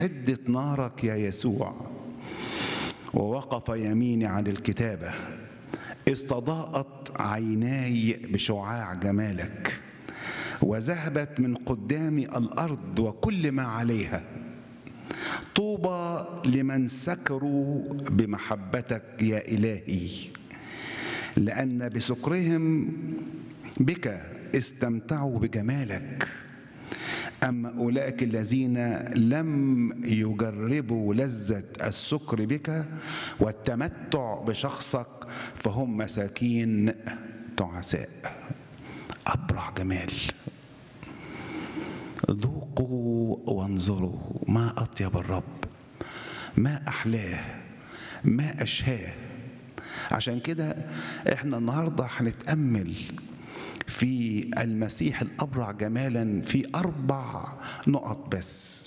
عدة نارك يا يسوع ووقف يميني عن الكتابة استضاءت عيناي بشعاع جمالك وذهبت من قدامي الأرض وكل ما عليها طوبى لمن سكروا بمحبتك يا إلهي لأن بسكرهم بك استمتعوا بجمالك أما أولئك الذين لم يجربوا لذة السكر بك والتمتع بشخصك فهم مساكين تعساء أبرع جمال ذوقوا وانظروا ما أطيب الرب ما أحلاه ما أشهاه عشان كده احنا النهارده هنتأمل في المسيح الأبرع جمالا في أربع نقط بس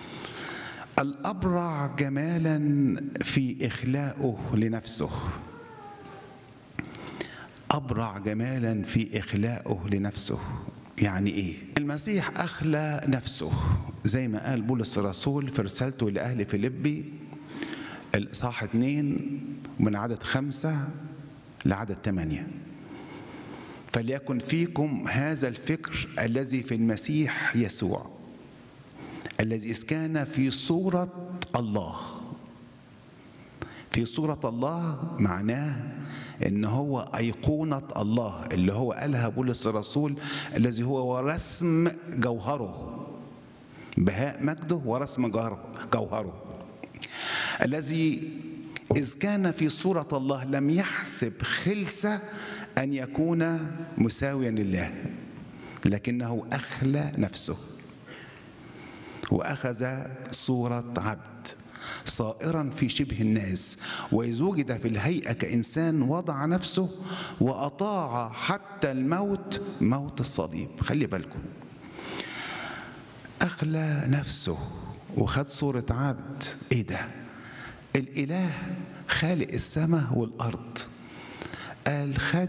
الأبرع جمالا في إخلاقه لنفسه أبرع جمالا في إخلاقه لنفسه يعني إيه؟ المسيح أخلى نفسه زي ما قال بولس الرسول في رسالته لأهل فيلبي الإصحاح اتنين من عدد خمسة لعدد ثمانية فليكن فيكم هذا الفكر الذي في المسيح يسوع الذي إذ كان في صورة الله في صورة الله معناه ان هو ايقونه الله اللي هو قالها بولس الرسول الذي هو رسم جوهره بهاء مجده ورسم جوهره جوهره الذي اذ كان في صوره الله لم يحسب خلسه ان يكون مساويا لله لكنه اخلى نفسه واخذ صوره عبد صائرا في شبه الناس واذ وجد في الهيئه كانسان وضع نفسه واطاع حتى الموت موت الصليب خلي بالكم اخلى نفسه وخد صوره عبد ايه ده الاله خالق السماء والارض قال خد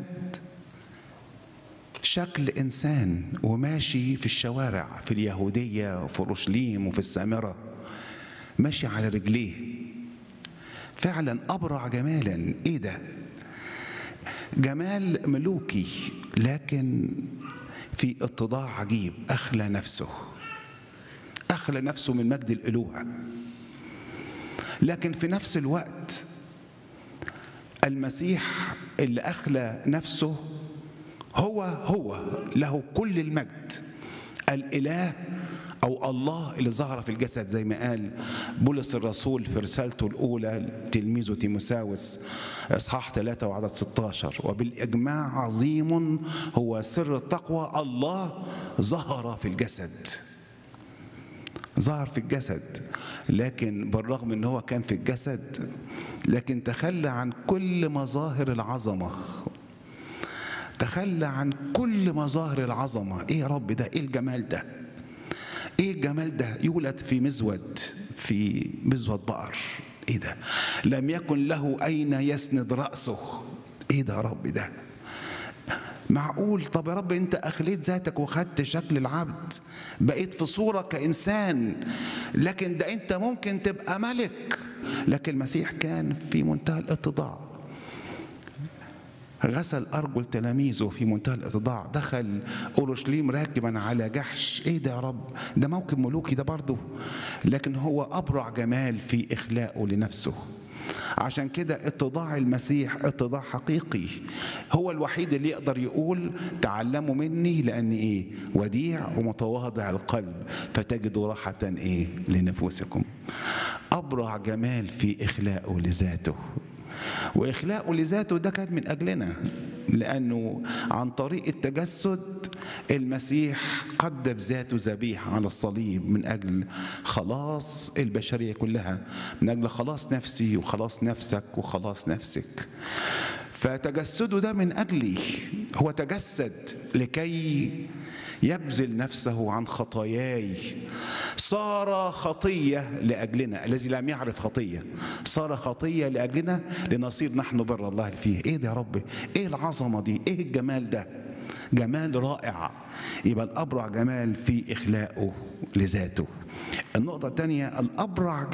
شكل انسان وماشي في الشوارع في اليهوديه وفي اورشليم وفي السامره ماشي على رجليه فعلا ابرع جمالا ايه ده جمال ملوكي لكن في اتضاع عجيب اخلى نفسه اخلى نفسه من مجد الالوهه لكن في نفس الوقت المسيح اللي اخلى نفسه هو هو له كل المجد الاله أو الله اللي ظهر في الجسد زي ما قال بولس الرسول في رسالته الأولى لتلميذه تيموساوس إصحاح 3 وعدد 16 وبالإجماع عظيم هو سر التقوى الله ظهر في الجسد ظهر في الجسد لكن بالرغم ان هو كان في الجسد لكن تخلى عن كل مظاهر العظمه تخلى عن كل مظاهر العظمه ايه يا رب ده ايه الجمال ده ايه الجمال ده يولد في مزود في مزود بقر ايه ده لم يكن له اين يسند راسه ايه ده يا رب ده معقول طب يا رب انت اخليت ذاتك وخدت شكل العبد بقيت في صوره كانسان لكن ده انت ممكن تبقى ملك لكن المسيح كان في منتهى الاتضاع غسل ارجل تلاميذه في منتهى الاتضاع دخل اورشليم راكبا على جحش ايه ده يا رب ده موكب ملوكي ده برضه لكن هو ابرع جمال في اخلاقه لنفسه عشان كده اتضاع المسيح اتضاع حقيقي هو الوحيد اللي يقدر يقول تعلموا مني لاني ايه وديع ومتواضع القلب فتجدوا راحه ايه لنفوسكم ابرع جمال في اخلاقه لذاته واخلاقه لذاته ده كان من اجلنا لانه عن طريق التجسد المسيح قدم ذاته ذبيحه على الصليب من اجل خلاص البشريه كلها من اجل خلاص نفسي وخلاص نفسك وخلاص نفسك فتجسده ده من اجلي هو تجسد لكي يبذل نفسه عن خطاياي صار خطيه لاجلنا الذي لم يعرف خطيه صار خطيه لاجلنا لنصير نحن بر الله فيه ايه ده يا رب ايه العظمه دي ايه الجمال ده جمال رائع يبقى الأبرع جمال في إخلاقه لذاته النقطة الثانية الأبرع